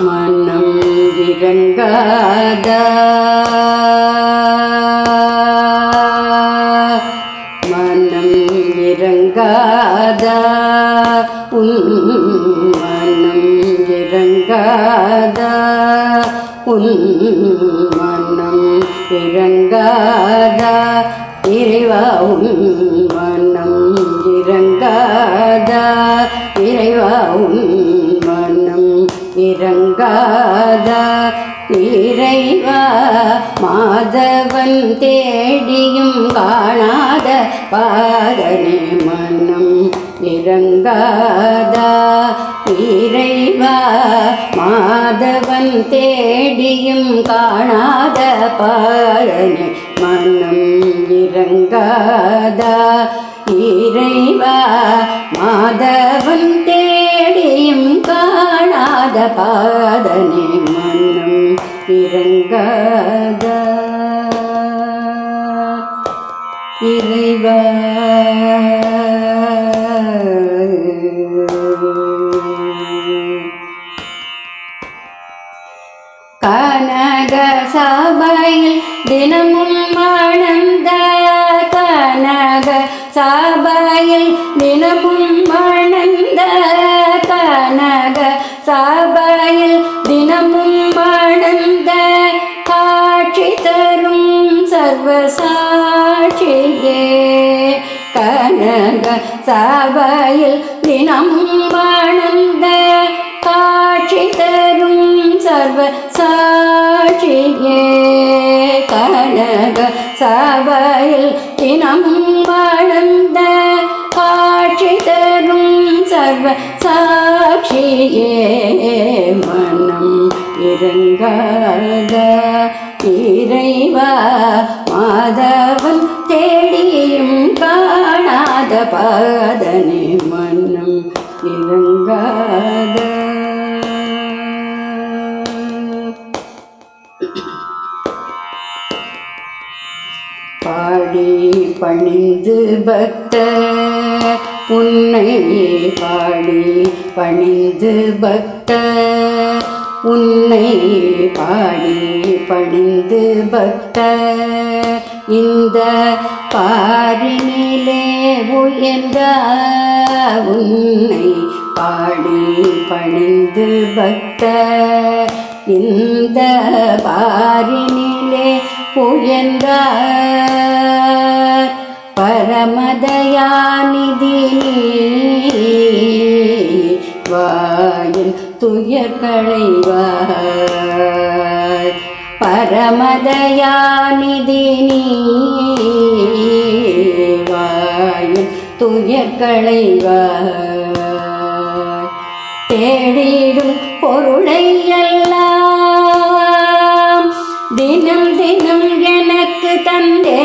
மனம் இறங்காதா மனம் இறங்காதா உன் மனம் இறங்காதா உன் மனம் இறங்காதா இறைவா உன் மனம் இறங்காதா இறைவா உன் மனம் இறங்காதா இறைவா மாதவன் தேடியும் காணாத பாதனே மனம் இறங்காதா இறைவா மாதவன் தேடியும் காணாத பாதனே மனம் இறங்காதா இறைவா மாதவன் தேடியும் காணாத பாதனே மனம் இறங்காதா இறைவா கனக சபையில் தினமும் ஆனந்த கனக சபையில் தினமும் ஆனந்த கனக சபையில் தினமும் ஆனந்த காட்சி தரும் சர்வசாட்சியே கனக சபையில் தினமும் ஆனந்த காட்சி தரும் சர்வ சாட்சியே கனக சபையில் தினமும் வாழ்ந்த காட்சி தரும் சர்வ சாட்சியே மனம் இறங்காத இறைவா மாதவன் தேடியும் காணாத பாதனே மனம் இறங்காத பாடி பணிந்து பக்த உன்னை பாடி பணிந்து பக்த உன்னை பாடி பணிந்து பக்த இந்த பாரினிலே உயர்ந்த உன்னை பாடி பணிந்து பக்த இந்த பாரினிலே உயர்ந்த பரமதயாநிதி வாயின் துயர் களைவாய் பரமதயாநிதி வாயின் துயர் களைவாய் தேடிடும் பொருளை எல்லாம் தினம் தினம் எனக்கு தந்தே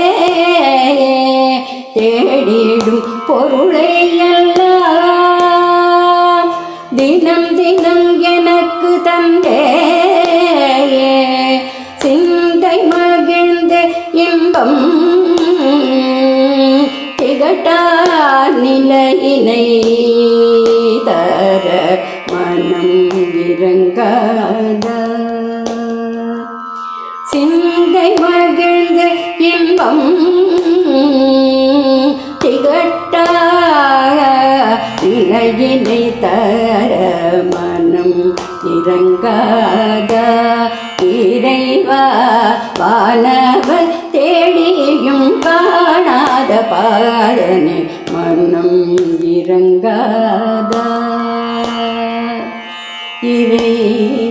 தேடிடும் பொருளை எல்லாம் தினம் தினம் எனக்கு தந்தே சிந்தை மகிழ்ந்து இன்பம் திகட்டா நிலையினை தர மனம் இறங்காத சிந்தை மகிழ்ந்து இன்பம் திகட்டா நிலையினை தர மனம் இறங்காத இறைவா வானவர் தேடியும் காணாத பாதனை மனம் இறங்காத இறை